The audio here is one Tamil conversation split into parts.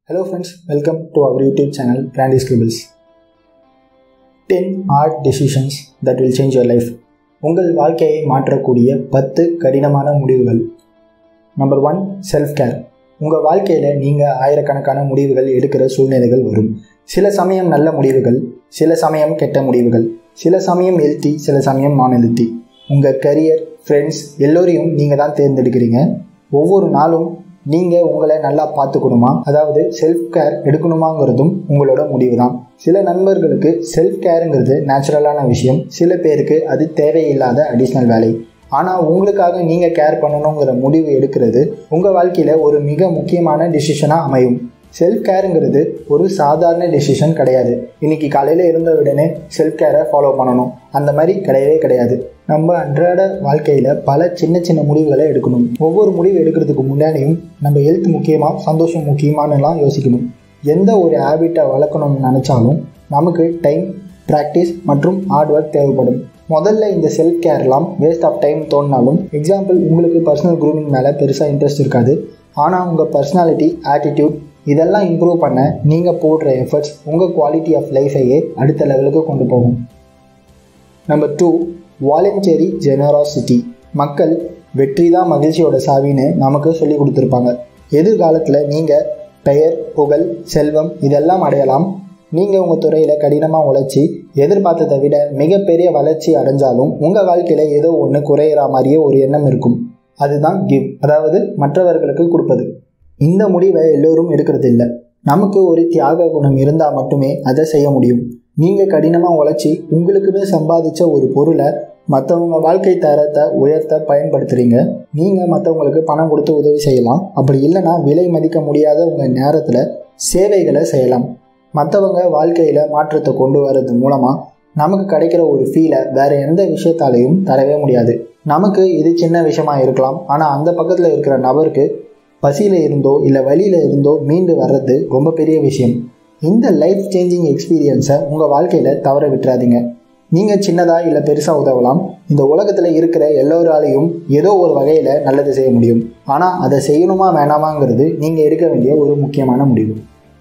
Hello friends, welcome to our YouTube channel Brandy Scribbles. 10 hard decisions that will change your life. உங்கள் வாழ்க்கையை மாற்றக்கூடிய பத்து கடினமான முடிவுகள் நம்பர் ஒன் செல்ஃப் கேர் உங்கள் வாழ்க்கையில் நீங்கள் ஆயிரக்கணக்கான முடிவுகள் எடுக்கிற சூழ்நிலைகள் வரும் சில சமயம் நல்ல முடிவுகள் சில சமயம் கெட்ட முடிவுகள் சில சமயம் ஹெல்த்தி சில சமயம் நான் ஹெல்த்தி உங்கள் கரியர் ஃப்ரெண்ட்ஸ் எல்லோரையும் நீங்கள் தான் தேர்ந்தெடுக்கிறீங்க ஒவ்வொரு நாளும் நீங்கள் உங்களை நல்லா பார்த்துக்கணுமா அதாவது செல்ஃப் கேர் எடுக்கணுமாங்கிறதும் உங்களோட முடிவு தான் சில நண்பர்களுக்கு செல்ஃப் கேருங்கிறது நேச்சுரலான விஷயம் சில பேருக்கு அது தேவையில்லாத அடிஷ்னல் வேலை ஆனால் உங்களுக்காக நீங்கள் கேர் பண்ணணுங்கிற முடிவு எடுக்கிறது உங்கள் வாழ்க்கையில் ஒரு மிக முக்கியமான டிசிஷனாக அமையும் செல்ஃப் கேருங்கிறது ஒரு சாதாரண டெசிஷன் கிடையாது இன்னைக்கு காலையில் இருந்த உடனே செல்ஃப் கேரை ஃபாலோ பண்ணணும் அந்த மாதிரி கிடையவே கிடையாது நம்ம அன்றாட வாழ்க்கையில் பல சின்ன சின்ன முடிவுகளை எடுக்கணும் ஒவ்வொரு முடிவு எடுக்கிறதுக்கு முன்னாடியும் நம்ம ஹெல்த் முக்கியமாக சந்தோஷம் முக்கியமானலாம் யோசிக்கணும் எந்த ஒரு ஹேபிட்டை வளர்க்கணும்னு நினச்சாலும் நமக்கு டைம் ப்ராக்டிஸ் மற்றும் ஹார்ட் ஒர்க் தேவைப்படும் முதல்ல இந்த செல்ஃப் கேர்லாம் வேஸ்ட் ஆஃப் டைம் தோணினாலும் எக்ஸாம்பிள் உங்களுக்கு பர்சனல் க்ரூமிங் மேலே பெருசாக இன்ட்ரெஸ்ட் இருக்காது ஆனால் உங்கள் பர்சனாலிட்டி ஆட்டிடியூட் இதெல்லாம் இம்ப்ரூவ் பண்ண நீங்கள் போடுற எஃபர்ட்ஸ் உங்கள் குவாலிட்டி ஆஃப் லைஃபையே அடுத்த லெவலுக்கு கொண்டு போகும் நம்பர் டூ வாலண்டியரி ஜெனராசிட்டி மக்கள் வெற்றி தான் மகிழ்ச்சியோட சாவின்னு நமக்கு சொல்லி கொடுத்துருப்பாங்க எதிர்காலத்தில் நீங்கள் பெயர் புகழ் செல்வம் இதெல்லாம் அடையலாம் நீங்கள் உங்கள் துறையில் கடினமாக உழைச்சி எதிர்பார்த்ததை விட மிகப்பெரிய வளர்ச்சி அடைஞ்சாலும் உங்கள் வாழ்க்கையில் ஏதோ ஒன்று குறையிற மாதிரியே ஒரு எண்ணம் இருக்கும் அதுதான் கிவ் அதாவது மற்றவர்களுக்கு கொடுப்பது இந்த முடிவை எல்லோரும் எடுக்கிறது இல்லை நமக்கு ஒரு தியாக குணம் இருந்தால் மட்டுமே அதை செய்ய முடியும் நீங்கள் கடினமாக உழைச்சி உங்களுக்குன்னு சம்பாதிச்ச ஒரு பொருளை மற்றவங்க வாழ்க்கை தரத்தை உயர்த்த பயன்படுத்துகிறீங்க நீங்கள் மற்றவங்களுக்கு பணம் கொடுத்து உதவி செய்யலாம் அப்படி இல்லைன்னா விலை மதிக்க முடியாத உங்கள் நேரத்தில் சேவைகளை செய்யலாம் மற்றவங்க வாழ்க்கையில் மாற்றத்தை கொண்டு வர்றது மூலமாக நமக்கு கிடைக்கிற ஒரு ஃபீலை வேறு எந்த விஷயத்தாலையும் தரவே முடியாது நமக்கு இது சின்ன விஷயமா இருக்கலாம் ஆனால் அந்த பக்கத்தில் இருக்கிற நபருக்கு பசியில் இருந்தோ இல்லை வழியில் இருந்தோ மீண்டு வர்றது ரொம்ப பெரிய விஷயம் இந்த லைஃப் சேஞ்சிங் எக்ஸ்பீரியன்ஸை உங்கள் வாழ்க்கையில் தவற விட்டுறாதீங்க நீங்கள் சின்னதாக இல்லை பெருசாக உதவலாம் இந்த உலகத்தில் இருக்கிற எல்லோராலையும் ஏதோ ஒரு வகையில் நல்லது செய்ய முடியும் ஆனால் அதை செய்யணுமா வேணாமாங்கிறது நீங்கள் எடுக்க வேண்டிய ஒரு முக்கியமான முடிவு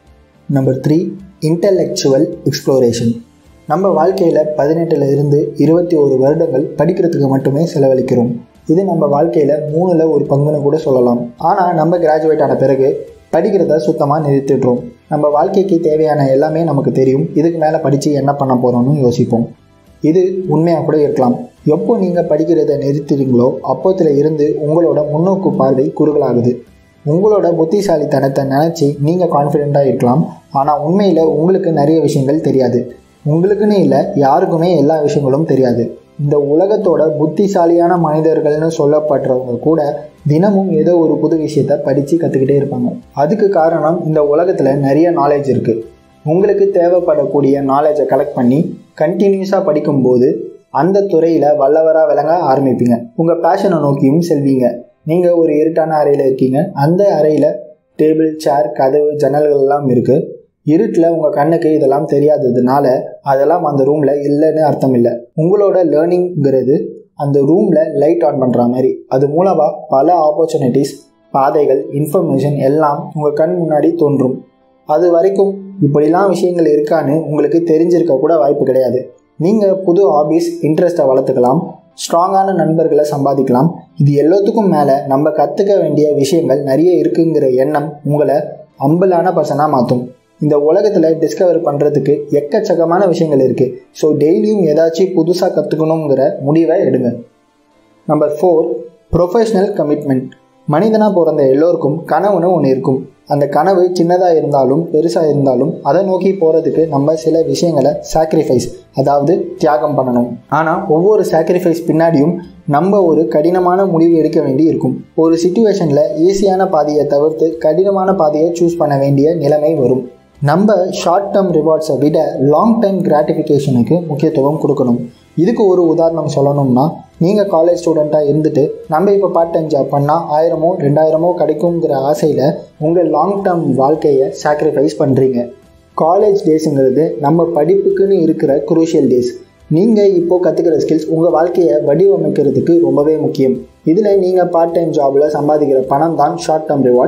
நம்பர் த்ரீ இன்டலெக்சுவல் எக்ஸ்ப்ளோரேஷன் நம்ம வாழ்க்கையில் பதினெட்டுல இருந்து இருபத்தி ஒரு வருடங்கள் படிக்கிறதுக்கு மட்டுமே செலவழிக்கிறோம் இது நம்ம வாழ்க்கையில் மூணில் ஒரு பங்குன்னு கூட சொல்லலாம் ஆனால் நம்ம கிராஜுவேட் ஆன பிறகு படிக்கிறத சுத்தமாக நிறுத்திடுறோம் நம்ம வாழ்க்கைக்கு தேவையான எல்லாமே நமக்கு தெரியும் இதுக்கு மேலே படித்து என்ன பண்ண போகிறோம்னு யோசிப்போம் இது உண்மையாக கூட இருக்கலாம் எப்போ நீங்கள் படிக்கிறத நிறுத்துறீங்களோ அப்போத்துல இருந்து உங்களோட முன்னோக்கு பார்வை குறுகலாகுது உங்களோட புத்திசாலித்தனத்தை நினச்சி நீங்கள் கான்ஃபிடெண்ட்டாக இருக்கலாம் ஆனால் உண்மையில் உங்களுக்கு நிறைய விஷயங்கள் தெரியாது உங்களுக்குன்னு இல்லை யாருக்குமே எல்லா விஷயங்களும் தெரியாது இந்த உலகத்தோட புத்திசாலியான மனிதர்கள்னு சொல்லப்படுறவங்க கூட தினமும் ஏதோ ஒரு புது விஷயத்த படித்து கற்றுக்கிட்டே இருப்பாங்க அதுக்கு காரணம் இந்த உலகத்தில் நிறைய நாலேஜ் இருக்குது உங்களுக்கு தேவைப்படக்கூடிய நாலேஜை கலெக்ட் பண்ணி கண்டினியூஸாக படிக்கும்போது அந்த துறையில் வல்லவராக விளங்க ஆரம்பிப்பீங்க உங்கள் பேஷனை நோக்கியும் செல்வீங்க நீங்கள் ஒரு இருட்டான அறையில் இருக்கீங்க அந்த அறையில் டேபிள் சேர் கதவு ஜன்னல்கள் எல்லாம் இருக்குது இருட்டில் உங்கள் கண்ணுக்கு இதெல்லாம் தெரியாததுனால அதெல்லாம் அந்த ரூமில் இல்லைன்னு அர்த்தம் இல்லை உங்களோட லேர்னிங்கிறது அந்த ரூமில் லைட் ஆன் பண்ணுற மாதிரி அது மூலமாக பல ஆப்பர்ச்சுனிட்டிஸ் பாதைகள் இன்ஃபர்மேஷன் எல்லாம் உங்கள் கண் முன்னாடி தோன்றும் அது வரைக்கும் இப்படிலாம் விஷயங்கள் இருக்கான்னு உங்களுக்கு தெரிஞ்சிருக்க கூட வாய்ப்பு கிடையாது நீங்கள் புது ஹாபீஸ் இன்ட்ரெஸ்ட்டை வளர்த்துக்கலாம் ஸ்ட்ராங்கான நண்பர்களை சம்பாதிக்கலாம் இது எல்லாத்துக்கும் மேலே நம்ம கற்றுக்க வேண்டிய விஷயங்கள் நிறைய இருக்குங்கிற எண்ணம் உங்களை அம்பலான பர்சனாக மாற்றும் இந்த உலகத்தில் டிஸ்கவர் பண்ணுறதுக்கு எக்கச்சக்கமான விஷயங்கள் இருக்குது ஸோ டெய்லியும் ஏதாச்சும் புதுசாக கற்றுக்கணுங்கிற முடிவை எடுங்க நம்பர் ஃபோர் ப்ரொஃபஷ்னல் கமிட்மெண்ட் மனிதனாக பிறந்த எல்லோருக்கும் கனவுன்னு ஒன்று இருக்கும் அந்த கனவு சின்னதாக இருந்தாலும் பெருசாக இருந்தாலும் அதை நோக்கி போகிறதுக்கு நம்ம சில விஷயங்களை சாக்ரிஃபைஸ் அதாவது தியாகம் பண்ணணும் ஆனால் ஒவ்வொரு சாக்ரிஃபைஸ் பின்னாடியும் நம்ம ஒரு கடினமான முடிவு எடுக்க வேண்டி இருக்கும் ஒரு சுச்சுவேஷனில் ஈஸியான பாதையை தவிர்த்து கடினமான பாதையை சூஸ் பண்ண வேண்டிய நிலைமை வரும் நம்ம ஷார்ட் டேர்ம் ரிவார்ட்ஸை விட லாங் டைம் கிராட்டிஃபிகேஷனுக்கு முக்கியத்துவம் கொடுக்கணும் இதுக்கு ஒரு உதாரணம் சொல்லணும்னா நீங்கள் காலேஜ் ஸ்டூடெண்ட்டாக இருந்துட்டு நம்ம இப்போ பார்ட் டைம் ஜாப் பண்ணால் ஆயிரமோ ரெண்டாயிரமோ கிடைக்குங்கிற ஆசையில் உங்கள் லாங் டேர்ம் வாழ்க்கையை சாக்ரிஃபைஸ் பண்ணுறீங்க காலேஜ் டேஸுங்கிறது நம்ம படிப்புக்குன்னு இருக்கிற குரூஷியல் டேஸ் நீங்கள் இப்போது கற்றுக்கிற ஸ்கில்ஸ் உங்கள் வாழ்க்கையை வடிவமைக்கிறதுக்கு ரொம்பவே முக்கியம் இதில் நீங்கள் பார்ட் டைம் ஜாபில் சம்பாதிக்கிற பணம் தான் ஷார்ட் டேர்ம் ரிவார்ட்ஸ்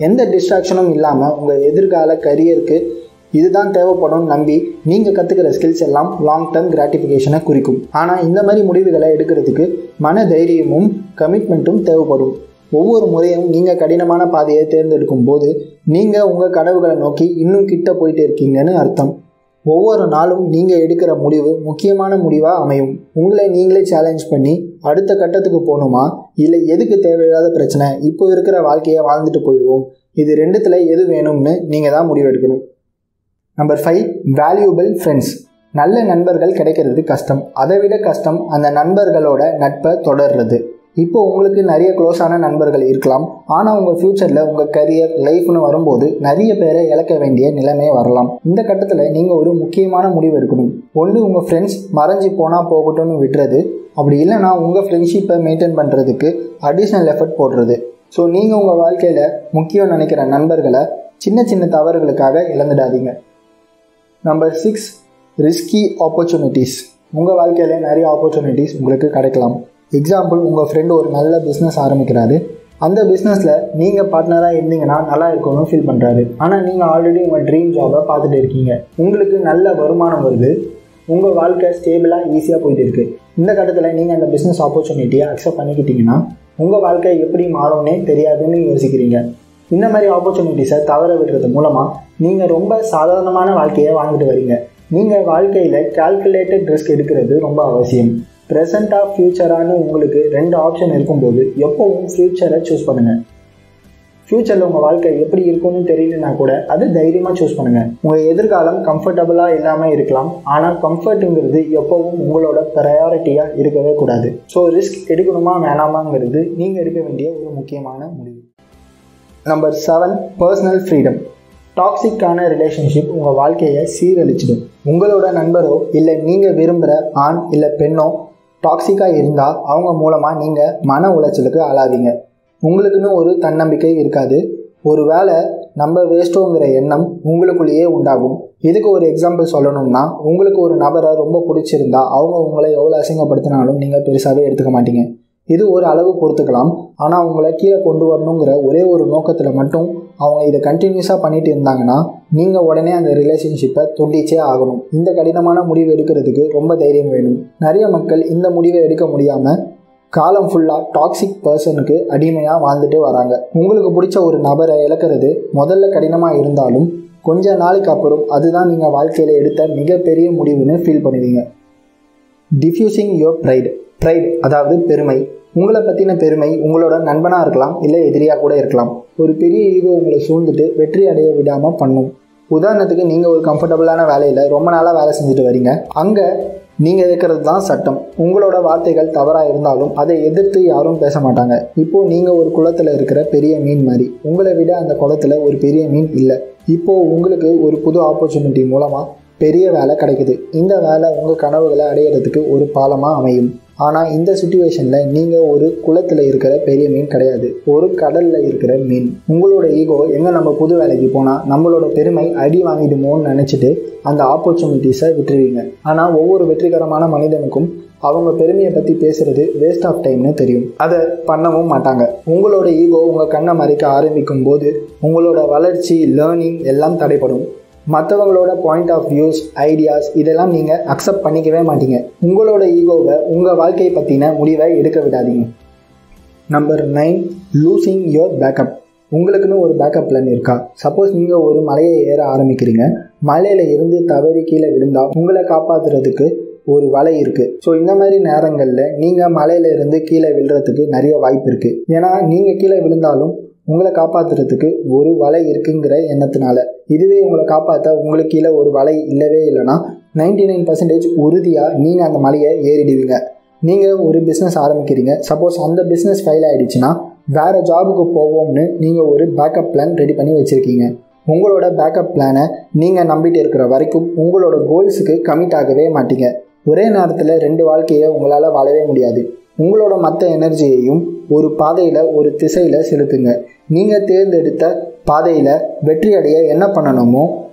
எந்த டிஸ்ட்ராக்ஷனும் இல்லாமல் உங்கள் எதிர்கால கரியருக்கு இதுதான் தேவைப்படும் நம்பி நீங்கள் கற்றுக்கிற ஸ்கில்ஸ் எல்லாம் லாங் டேர்ம் கிராட்டிஃபிகேஷனை குறிக்கும் ஆனால் இந்த மாதிரி முடிவுகளை எடுக்கிறதுக்கு மன தைரியமும் கமிட்மெண்ட்டும் தேவைப்படும் ஒவ்வொரு முறையும் நீங்கள் கடினமான பாதையை தேர்ந்தெடுக்கும் போது நீங்கள் உங்கள் கனவுகளை நோக்கி இன்னும் கிட்ட போயிட்டு இருக்கீங்கன்னு அர்த்தம் ஒவ்வொரு நாளும் நீங்கள் எடுக்கிற முடிவு முக்கியமான முடிவாக அமையும் உங்களை நீங்களே சேலஞ்ச் பண்ணி அடுத்த கட்டத்துக்கு போகணுமா இல்லை எதுக்கு தேவையில்லாத பிரச்சனை இப்போ இருக்கிற வாழ்க்கையை வாழ்ந்துட்டு போயிடுவோம் இது ரெண்டுத்தில் எது வேணும்னு நீங்கள் தான் முடிவெடுக்கணும் நம்பர் ஃபைவ் வேல்யூபிள் ஃப்ரெண்ட்ஸ் நல்ல நண்பர்கள் கிடைக்கிறது கஷ்டம் அதை விட கஷ்டம் அந்த நண்பர்களோட நட்பை தொடர்றது இப்போ உங்களுக்கு நிறைய க்ளோஸான நண்பர்கள் இருக்கலாம் ஆனால் உங்கள் ஃப்யூச்சரில் உங்கள் கரியர் லைஃப்னு வரும்போது நிறைய பேரை இழக்க வேண்டிய நிலைமை வரலாம் இந்த கட்டத்தில் நீங்கள் ஒரு முக்கியமான முடிவு எடுக்கணும் ஒன்று உங்கள் ஃப்ரெண்ட்ஸ் மறைஞ்சு போனால் போகட்டும்னு விட்டுறது அப்படி இல்லைனா உங்கள் ஃப்ரெண்ட்ஷிப்பை மெயின்டைன் பண்ணுறதுக்கு அடிஷ்னல் எஃபர்ட் போடுறது ஸோ நீங்கள் உங்கள் வாழ்க்கையில் முக்கியம் நினைக்கிற நண்பர்களை சின்ன சின்ன தவறுகளுக்காக இழந்துடாதீங்க நம்பர் சிக்ஸ் ரிஸ்கி ஆப்பர்ச்சுனிட்டிஸ் உங்கள் வாழ்க்கையில் நிறைய ஆப்பர்ச்சுனிட்டிஸ் உங்களுக்கு கிடைக்கலாம் எக்ஸாம்பிள் உங்கள் ஃப்ரெண்டு ஒரு நல்ல பிஸ்னஸ் ஆரம்பிக்கிறாரு அந்த பிஸ்னஸில் நீங்கள் பார்ட்னராக இருந்தீங்கன்னா நல்லா இருக்கணும்னு ஃபீல் பண்ணுறாரு ஆனால் நீங்கள் ஆல்ரெடி உங்கள் ட்ரீம் ஜாபை பார்த்துட்டு இருக்கீங்க உங்களுக்கு நல்ல வருமானம் வருது உங்கள் வாழ்க்கை ஸ்டேபிளாக ஈஸியாக போயிட்டு இருக்கு இந்த கட்டத்தில் நீங்கள் அந்த பிஸ்னஸ் ஆப்பர்ச்சுனிட்டியை அக்செப்ட் பண்ணிக்கிட்டீங்கன்னா உங்கள் வாழ்க்கை எப்படி மாறும்னே தெரியாதுன்னு யோசிக்கிறீங்க இந்த மாதிரி ஆப்பர்ச்சுனிட்டிஸை தவற விடுறது மூலமாக நீங்கள் ரொம்ப சாதாரணமான வாழ்க்கையை வாழ்ந்துட்டு வரீங்க நீங்கள் வாழ்க்கையில் கால்குலேட்டட் ரிஸ்க் எடுக்கிறது ரொம்ப அவசியம் ப்ரெசண்ட்டாக ஃப்யூச்சரானு உங்களுக்கு ரெண்டு ஆப்ஷன் இருக்கும்போது எப்போவும் ஃப்யூச்சரை சூஸ் பண்ணுங்கள் ஃப்யூச்சரில் உங்கள் வாழ்க்கை எப்படி இருக்கும்னு தெரியலனா கூட அது தைரியமாக சூஸ் பண்ணுங்கள் உங்கள் எதிர்காலம் கம்ஃபர்டபுளாக இல்லாமல் இருக்கலாம் ஆனால் கம்ஃபர்ட்டுங்கிறது எப்போவும் உங்களோட ப்ரையாரிட்டியாக இருக்கவே கூடாது ஸோ ரிஸ்க் எடுக்கணுமா வேணாமாங்கிறது நீங்கள் எடுக்க வேண்டிய ஒரு முக்கியமான முடிவு நம்பர் செவன் பர்சனல் ஃப்ரீடம் டாக்ஸிக்கான ரிலேஷன்ஷிப் உங்கள் வாழ்க்கையை சீரழிச்சிடும் உங்களோட நண்பரோ இல்லை நீங்கள் விரும்புகிற ஆண் இல்லை பெண்ணோ டாக்ஸிக்காக இருந்தால் அவங்க மூலமாக நீங்கள் மன உளைச்சலுக்கு ஆளாவீங்க உங்களுக்குன்னு ஒரு தன்னம்பிக்கை இருக்காது ஒரு வேளை நம்ம வேஸ்ட்டோங்கிற எண்ணம் உங்களுக்குள்ளேயே உண்டாகும் இதுக்கு ஒரு எக்ஸாம்பிள் சொல்லணும்னா உங்களுக்கு ஒரு நபரை ரொம்ப பிடிச்சிருந்தா அவங்க உங்களை எவ்வளோ அசிங்கப்படுத்தினாலும் நீங்கள் பெருசாகவே எடுத்துக்க மாட்டீங்க இது ஒரு அளவு பொறுத்துக்கலாம் ஆனால் உங்களை கீழே கொண்டு வரணுங்கிற ஒரே ஒரு நோக்கத்தில் மட்டும் அவங்க இதை கண்டினியூஸாக பண்ணிட்டு இருந்தாங்கன்னா நீங்கள் உடனே அந்த ரிலேஷன்ஷிப்பை துண்டிச்சே ஆகணும் இந்த கடினமான முடிவு எடுக்கிறதுக்கு ரொம்ப தைரியம் வேணும் நிறைய மக்கள் இந்த முடிவை எடுக்க முடியாமல் காலம் ஃபுல்லாக டாக்ஸிக் பர்சனுக்கு அடிமையாக வாழ்ந்துட்டு வராங்க உங்களுக்கு பிடிச்ச ஒரு நபரை இழக்கிறது முதல்ல கடினமாக இருந்தாலும் கொஞ்ச நாளைக்கு அப்புறம் அதுதான் நீங்கள் வாழ்க்கையில் எடுத்த மிகப்பெரிய முடிவுன்னு ஃபீல் பண்ணுவீங்க டிஃப்யூசிங் யோர் ப்ரைடு ப்ரைட் அதாவது பெருமை உங்களை பற்றின பெருமை உங்களோட நண்பனாக இருக்கலாம் இல்லை எதிரியாக கூட இருக்கலாம் ஒரு பெரிய ஈகோ உங்களை சூழ்ந்துட்டு வெற்றி அடைய விடாமல் பண்ணும் உதாரணத்துக்கு நீங்கள் ஒரு கம்ஃபர்டபுளான வேலையில் ரொம்ப நாளாக வேலை செஞ்சுட்டு வரீங்க அங்கே நீங்கள் இருக்கிறது தான் சட்டம் உங்களோட வார்த்தைகள் தவறாக இருந்தாலும் அதை எதிர்த்து யாரும் பேச மாட்டாங்க இப்போது நீங்கள் ஒரு குளத்தில் இருக்கிற பெரிய மீன் மாதிரி உங்களை விட அந்த குளத்தில் ஒரு பெரிய மீன் இல்லை இப்போது உங்களுக்கு ஒரு புது ஆப்பர்ச்சுனிட்டி மூலமாக பெரிய வேலை கிடைக்குது இந்த வேலை உங்கள் கனவுகளை அடையிறதுக்கு ஒரு பாலமாக அமையும் ஆனால் இந்த சுச்சுவேஷனில் நீங்கள் ஒரு குளத்தில் இருக்கிற பெரிய மீன் கிடையாது ஒரு கடலில் இருக்கிற மீன் உங்களோட ஈகோ எங்கே நம்ம புது வேலைக்கு போனால் நம்மளோட பெருமை அடி வாங்கிடுமோன்னு நினச்சிட்டு அந்த ஆப்பர்ச்சுனிட்டிஸை விட்டுருவீங்க ஆனால் ஒவ்வொரு வெற்றிகரமான மனிதனுக்கும் அவங்க பெருமையை பற்றி பேசுறது வேஸ்ட் ஆஃப் டைம்னு தெரியும் அதை பண்ணவும் மாட்டாங்க உங்களோட ஈகோ உங்கள் கண்ணை மறைக்க ஆரம்பிக்கும் போது உங்களோட வளர்ச்சி லேர்னிங் எல்லாம் தடைப்படும் மற்றவங்களோட பாயிண்ட் ஆஃப் வியூஸ் ஐடியாஸ் இதெல்லாம் நீங்கள் அக்செப்ட் பண்ணிக்கவே மாட்டீங்க உங்களோட ஈகோவை உங்கள் வாழ்க்கையை பற்றின முடிவை எடுக்க விடாதீங்க number nine losing your backup உங்களுக்குன்னு ஒரு பேக்கப் பிளான் இருக்கா சப்போஸ் நீங்கள் ஒரு மலையை ஏற ஆரம்பிக்கிறீங்க மலையில் இருந்து தவறி கீழே விழுந்தால் உங்களை காப்பாற்றுறதுக்கு ஒரு வலை இருக்குது ஸோ இந்த மாதிரி நேரங்களில் நீங்கள் மலையில இருந்து கீழே விழுறதுக்கு நிறைய வாய்ப்பு இருக்குது ஏன்னா நீங்கள் கீழே விழுந்தாலும் உங்களை காப்பாற்றுறதுக்கு ஒரு வலை இருக்குங்கிற எண்ணத்தினால இதுவே உங்களை காப்பாற்ற உங்களுக்கு கீழே ஒரு வலை இல்லவே இல்லைன்னா நைன்டி நைன் பர்சன்டேஜ் உறுதியாக நீங்கள் அந்த மலையை ஏறிடுவீங்க நீங்கள் ஒரு பிஸ்னஸ் ஆரம்பிக்கிறீங்க சப்போஸ் அந்த பிஸ்னஸ் ஃபெயில் ஆகிடுச்சுன்னா வேறு ஜாபுக்கு போவோம்னு நீங்கள் ஒரு பேக்கப் பிளான் ரெடி பண்ணி வச்சுருக்கீங்க உங்களோட பேக்கப் பிளானை நீங்கள் நம்பிட்டு இருக்கிற வரைக்கும் உங்களோட கோல்ஸுக்கு கமிட் ஆகவே மாட்டீங்க ஒரே நேரத்தில் ரெண்டு வாழ்க்கையை உங்களால் வாழவே முடியாது உங்களோட மற்ற எனர்ஜியையும் ஒரு பாதையில் ஒரு திசையில் செலுத்துங்க நீங்கள் தேர்ந்தெடுத்த பாதையில் வெற்றி அடைய என்ன பண்ணணுமோ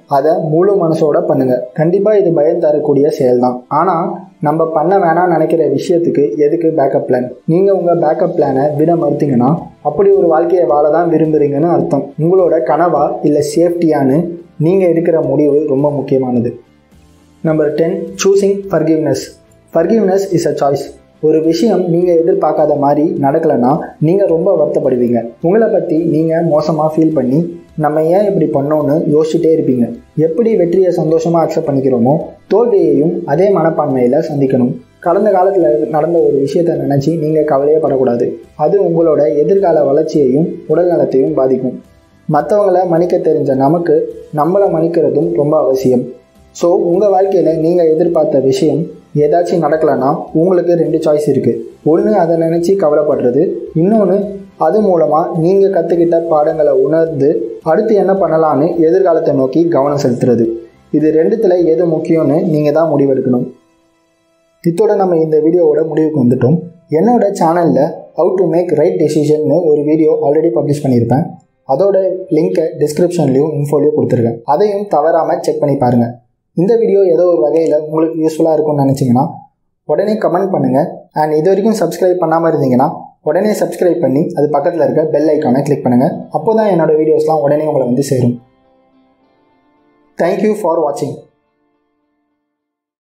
அதை முழு மனசோட பண்ணுங்கள் கண்டிப்பாக இது பயம் தரக்கூடிய செயல் தான் ஆனால் நம்ம பண்ண வேணாம்னு நினைக்கிற விஷயத்துக்கு எதுக்கு பேக்கப் பிளான் நீங்கள் உங்கள் பேக்கப் பிளானை விட மறுத்தீங்கன்னா அப்படி ஒரு வாழ்க்கையை வாழ தான் விரும்புகிறீங்கன்னு அர்த்தம் உங்களோட கனவா இல்லை சேஃப்டியான்னு நீங்கள் எடுக்கிற முடிவு ரொம்ப முக்கியமானது number ten choosing forgiveness forgiveness is a choice ஒரு விஷயம் நீங்கள் எதிர்பார்க்காத மாதிரி நடக்கலைன்னா நீங்கள் ரொம்ப வருத்தப்படுவீங்க உங்களை பற்றி நீங்கள் மோசமாக ஃபீல் பண்ணி நம்ம ஏன் இப்படி பண்ணோன்னு யோசிச்சுட்டே இருப்பீங்க எப்படி வெற்றியை சந்தோஷமாக அக்செப்ட் பண்ணிக்கிறோமோ தோல்வியையும் அதே மனப்பான்மையில் சந்திக்கணும் கடந்த காலத்தில் நடந்த ஒரு விஷயத்தை நினச்சி நீங்கள் கவலையே படக்கூடாது அது உங்களோட எதிர்கால வளர்ச்சியையும் உடல் நலத்தையும் பாதிக்கும் மற்றவங்கள மன்னிக்க தெரிஞ்ச நமக்கு நம்மளை மன்னிக்கிறதும் ரொம்ப அவசியம் ஸோ உங்கள் வாழ்க்கையில் நீங்கள் எதிர்பார்த்த விஷயம் ஏதாச்சும் நடக்கலைன்னா உங்களுக்கு ரெண்டு சாய்ஸ் இருக்குது ஒன்று அதை நினச்சி கவலைப்படுறது இன்னொன்று அது மூலமாக நீங்கள் கற்றுக்கிட்ட பாடங்களை உணர்ந்து அடுத்து என்ன பண்ணலான்னு எதிர்காலத்தை நோக்கி கவனம் செலுத்துறது இது ரெண்டுத்தில் எது முக்கியம்னு நீங்கள் தான் முடிவெடுக்கணும் இத்தோட நம்ம இந்த வீடியோவோட முடிவுக்கு வந்துட்டோம் என்னோட சேனலில் ஹவு டு மேக் ரைட் டெசிஷன்னு ஒரு வீடியோ ஆல்ரெடி பப்ளிஷ் பண்ணியிருப்பேன் அதோட லிங்க்கை டிஸ்கிரிப்ஷன்லேயும் இன்ஃபோலையும் கொடுத்துருக்கேன் அதையும் தவறாமல் செக் பண்ணி பாருங்கள் இந்த வீடியோ ஏதோ ஒரு வகையில் உங்களுக்கு யூஸ்ஃபுல்லாக இருக்கும்னு நினச்சிங்கன்னா உடனே கமெண்ட் பண்ணுங்கள் அண்ட் இது வரைக்கும் சப்ஸ்கிரைப் பண்ணாமல் இருந்தீங்கன்னா உடனே சப்ஸ்கிரைப் பண்ணி அது பக்கத்தில் இருக்க பெல் ஐக்கானை கிளிக் பண்ணுங்கள் அப்போ தான் என்னோடய வீடியோஸ்லாம் உடனே உங்களை வந்து சேரும் தேங்க்யூ ஃபார் வாட்சிங்